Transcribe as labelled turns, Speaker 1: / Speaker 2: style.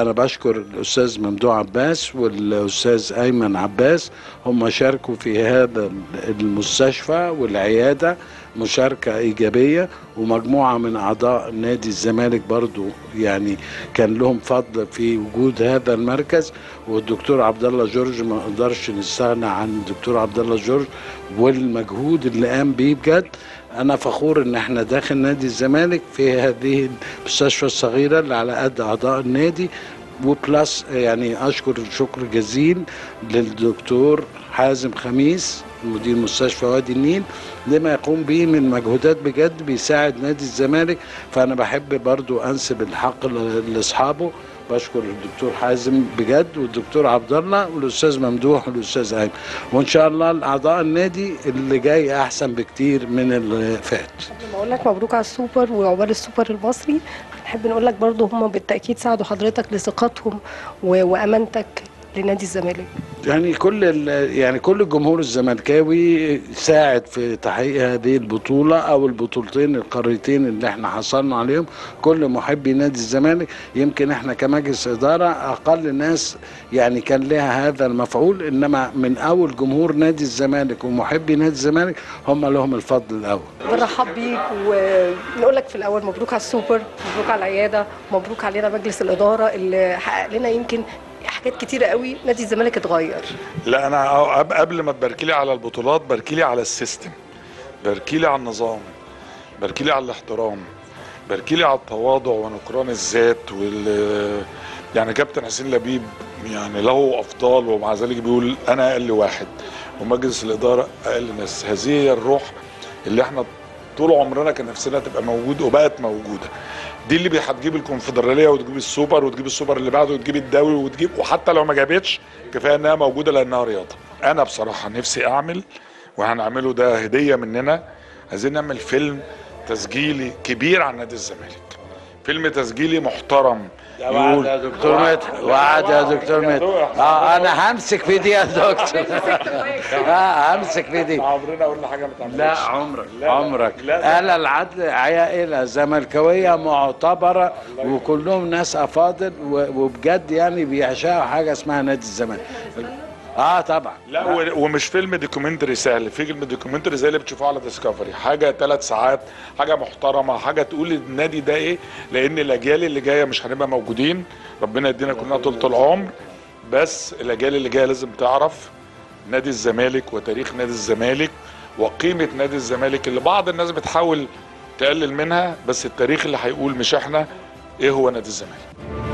Speaker 1: فانا بشكر الاستاذ ممدوح عباس والاستاذ ايمن عباس هم شاركوا في هذا المستشفى والعياده مشاركة إيجابية ومجموعة من أعضاء نادي الزمالك برضو يعني كان لهم فضل في وجود هذا المركز والدكتور عبد الله جورج ما نقدرش نستغنى عن الدكتور عبد الله جورج والمجهود اللي قام بيه بجد أنا فخور إن إحنا داخل نادي الزمالك في هذه المستشفى الصغيرة اللي على قد أعضاء النادي وبلس يعني أشكر شكر جزيل للدكتور حازم خميس مدير مستشفى وادي النيل لما يقوم به من مجهودات بجد بيساعد نادي الزمالك فانا بحب برضو انسب الحق ل- لاصحابه بشكر الدكتور حازم بجد والدكتور عبد الله والاستاذ ممدوح والاستاذ ايمن وان شاء الله اعضاء النادي اللي جاي احسن بكتير من اللي فات
Speaker 2: قبل ما اقول لك مبروك على السوبر وعقبال السوبر المصري نحب نقول لك برضه هم بالتاكيد ساعدوا حضرتك لثقتهم و- وامانتك لنادي الزمالك
Speaker 1: يعني كل ال- يعني كل الجمهور الزملكاوي ساعد في تحقيق هذه البطوله او البطولتين القارتين اللي احنا حصلنا عليهم كل محبي نادي الزمالك يمكن احنا كمجلس اداره اقل ناس يعني كان لها هذا المفعول انما من اول جمهور نادي الزمالك ومحبي نادي الزمالك هم لهم الفضل الاول
Speaker 2: بنرحب بيك ونقول لك في الاول مبروك على السوبر مبروك على العياده مبروك علينا مجلس الاداره اللي حقق لنا يمكن حاجات كتيره قوي نادي الزمالك اتغير
Speaker 3: لا انا قب- قبل ما تباركي لي على البطولات باركي لي على السيستم باركي لي على النظام باركي لي على الاحترام باركي لي على التواضع ونكران الذات وال يعني كابتن حسين لبيب يعني له افضال ومع ذلك بيقول انا اقل واحد ومجلس الاداره اقل ناس هذه هي الروح اللي احنا طول عمرنا كان نفسنا تبقى موجود وبقت موجوده دي اللي هتجيب الكونفدراليه وتجيب السوبر وتجيب السوبر اللي بعده وتجيب الدوري وتجيب وحتى لو ما جابتش كفايه انها موجوده لانها رياضه انا بصراحه نفسي اعمل وهنعمله ده هديه مننا عايزين نعمل فيلم تسجيلي كبير عن نادي الزمالك فيلم تسجيلي محترم
Speaker 1: وعد يا دكتور مدحت وعد يا دكتور مدحت اه انا همسك في دي يا دكتور اه همسك في دي
Speaker 3: عمرنا قلنا حاجه ما تعملش
Speaker 1: لا عمرك
Speaker 3: لا، لا.
Speaker 1: عمرك
Speaker 3: لا، لا.
Speaker 1: آلة العدل عائلة زملكاوية معتبرة وكلهم ناس أفاضل و- وبجد يعني بيعشقوا حاجة اسمها نادي الزمالك اه طبعا
Speaker 3: لا و- ومش فيلم دوكيومنتري سهل فيلم دوكيومنتري زي اللي بتشوفوه على ديسكفري حاجه ثلاث ساعات حاجه محترمه حاجه تقول النادي ده ايه لان الاجيال اللي جايه مش هنبقى موجودين ربنا يدينا كلنا طول العمر بس الاجيال اللي جايه لازم تعرف نادي الزمالك وتاريخ نادي الزمالك وقيمه نادي الزمالك اللي بعض الناس بتحاول تقلل منها بس التاريخ اللي هيقول مش احنا ايه هو نادي الزمالك